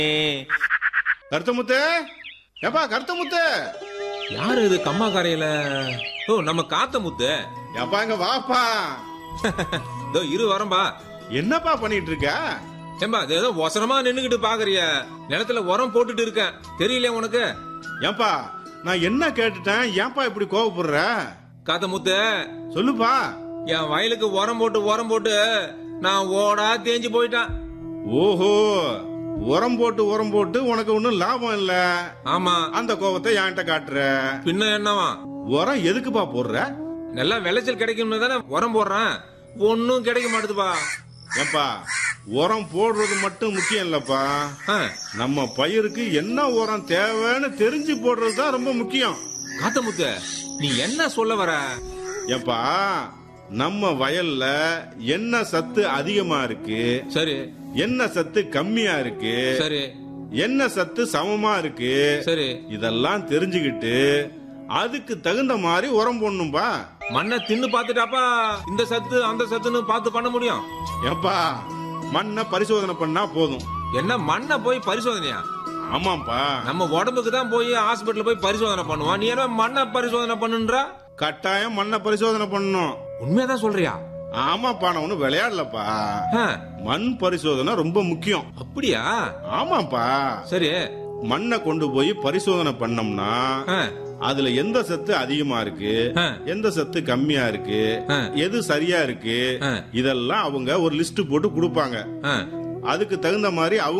கருத்தமுத்து ஏப்பா கருத்தமுத்து யாரு இது கம்மா கரையில ஓ நம்ம காத்த முத்து ஏப்பா இங்க வாப்பா இதோ இரு வரம்பா என்னப்பா பண்ணிட்டு இருக்க ஏம்பா இது ஏதோ ஒசரமா நின்னுகிட்டு பாக்குறிய நிலத்துல உரம் போட்டுட்டு இருக்கேன் தெரியல உனக்கு ஏப்பா நான் என்ன கேட்டுட்டேன் ஏன்பா இப்படி கோவப்படுற காத்த முத்து சொல்லுப்பா என் வயலுக்கு உரம் போட்டு உரம் போட்டு நான் ஓடா தேஞ்சு போயிட்டான் ஓஹோ உரம் போட்டு உரம் போட்டு உனக்கு ஒண்ணும் லாபம் இல்ல ஆமா அந்த கோவத்தை என்கிட்ட காட்டுற பின்ன என்னவா உரம் எதுக்குப்பா போடுற நல்லா விளைச்சல் கிடைக்கும்னு தானே உரம் போடுறேன் ஒன்னும் கிடைக்க மாட்டுதுப்பா ஏப்பா உரம் போடுறது மட்டும் முக்கியம் இல்லப்பா ஆ, நம்ம பயிருக்கு என்ன உரம் தேவைன்னு தெரிஞ்சு போடுறது தான் ரொம்ப முக்கியம் காத்த முத்து நீ என்ன சொல்ல வர ஏப்பா நம்ம வயல்ல என்ன சத்து அதிகமா இருக்கு சரி என்ன சத்து கம்மியா இருக்கு சரி என்ன சத்து சமமா இருக்கு சரி இதெல்லாம் தெரிஞ்சுக்கிட்டு அதுக்கு தகுந்த மாதிரி உரம் போடணும்பா மண்ணை தின்னு பாத்துட்டாப்பா இந்த சத்து அந்த சத்துன்னு பார்த்து பண்ண முடியும் ஏப்பா மண்ணை பரிசோதனை பண்ணா போதும் என்ன மண்ணை போய் பரிசோதனையா ஆமாப்பா நம்ம உடம்புக்கு தான் போய் ஹாஸ்பிட்டல் போய் பரிசோதனை பண்ணுவான் நீ என்ன மண்ணை பரிசோதனை பண்ணுன்றா கட்டாயம் மண்ணை பரிசோதனை பண்ணணும் உண்மையதான் சொல்றியா ஆமாப்பா நான் ஒன்னும் விளையாடலப்பா ஆ, மண் பரிசோதனை ரொம்ப முக்கியம் அப்படியா ஆமாப்பா சரி மண்ணை கொண்டு போய் பரிசோதனை பண்ணோம்னா ஆ, அதுல எந்த சத்து அதிகமா இருக்கு ஆ. எந்த சத்து கம்மியா இருக்கு ஆ. எது சரியா இருக்கு ஆ. இதெல்லாம் அவங்க ஒரு லிஸ்ட் போட்டு கொடுப்பாங்க ஆ. அதுக்கு தகுந்த மாதிரி அவங்க